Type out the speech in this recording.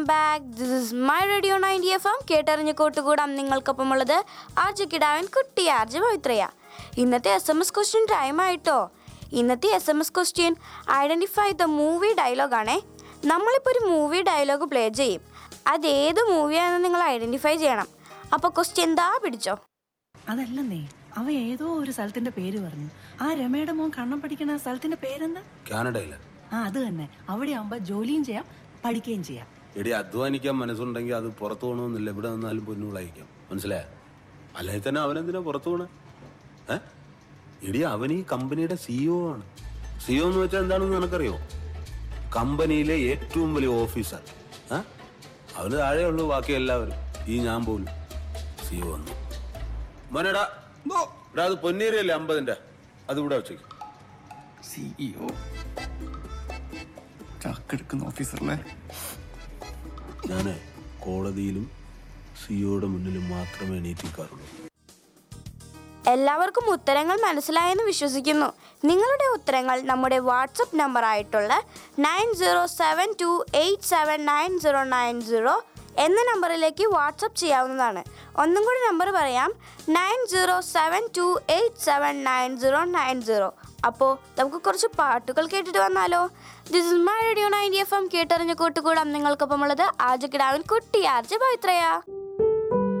back this is my radio ninety F M കേട്ടറിഞ്ഞ് കൂട്ടുകൂടാം നിങ്ങൾക്കൊപ്പമുള്ളത് ആർജ് കിടാവൻ കുട്ടി ആർജ് പവിത്രയ ഇന്നത്തെ S M S question time ആയിട്ടോ ഇന്നത്തെ S M S question identify the movie ഡയലോഗാണേ നമ്മളിപ്പോൾ ഒരു മൂവി ഡയലോഗ് പ്ലേ ചെയ്യും അത് ഏത് മൂവിയാണെന്ന് നിങ്ങൾ ഐഡൻറ്റിഫൈ ചെയ്യണം അപ്പോൾ ക്വസ്റ്റ്യൻ എന്താ പിടിച്ചോ അതല്ലെന്നേ അവ ഏതോ ഒരു സ്ഥലത്തിന്റെ പേര് പറഞ്ഞു ആ രമയുടെ മോൻ കണ്ണം പഠിക്കണ ആ സ്ഥലത്തിന്റെ പേരെന്താ കാനഡയില ആ അത് തന്നെ അവിടെ ആവുമ്പോ ജോലിയും ചെയ്യാം പഠിക്കുകയും ചെയ്യാം എടി അധ്വാനിക്കാൻ മനസ്സുണ്ടെങ്കിൽ അത് പുറത്തു പോകണമെന്നില്ല ഇവിടെ നിന്നാലും പൊന്നുകളായിരിക്കാം മനസ്സിലായ അല്ലെങ്കിൽ തന്നെ അവനെന്തിനാ പുറത്തു പോണേ ഏ എടി അവൻ ഈ കമ്പനിയുടെ സിഇഒ ആണ് സിഇഒ എന്ന് വെച്ചാൽ എന്താണെന്ന് നിനക്കറിയോ കമ്പനിയിലെ ഏറ്റവും വലിയ ഓഫീസർ ഏ അവന് താഴെയുള്ളൂ ബാക്കി എല്ലാവരും ഈ ഞാൻ പോലും സിഇഒ വന്നു മോനെടാ എടാ അത് പൊന്നേരിയല്ലേ അമ്പതിന്റെ അത് ഇവിടെ വെച്ചേക്കും സിഇഒ ചാക്കെടുക്കുന്ന ഓഫീസറല്ലേ ഞാന് കോടതിയിലും സിഇഒയുടെ മുന്നിലും മാത്രമേ എണീറ്റിക്കാറുള്ളൂ എല്ലാവർക്കും ഉത്തരങ്ങൾ മനസ്സിലായെന്ന് വിശ്വസിക്കുന്നു നിങ്ങളുടെ ഉത്തരങ്ങൾ നമ്മുടെ വാട്സപ്പ് നമ്പർ ആയിട്ടുള്ള nine zero seven two eight seven nine zero nine zero എന്ന നമ്പറിലേക്ക് വാട്സപ്പ് ചെയ്യാവുന്നതാണ് ഒന്നും കൂടി നമ്പർ പറയാം nine zero seven two eight seven nine zero nine zero അപ്പോൾ നമുക്ക് കുറച്ച് പാട്ടുകൾ കേട്ടിട്ട് വന്നാലോ this is my radio ninety F M കേട്ടറിഞ്ഞ് കൂട്ടുകൂടാം നിങ്ങൾക്കൊപ്പമുള്ളത് ആജ് കിടാവൻ കുട്ടി ആർജ് പവിത്രയാ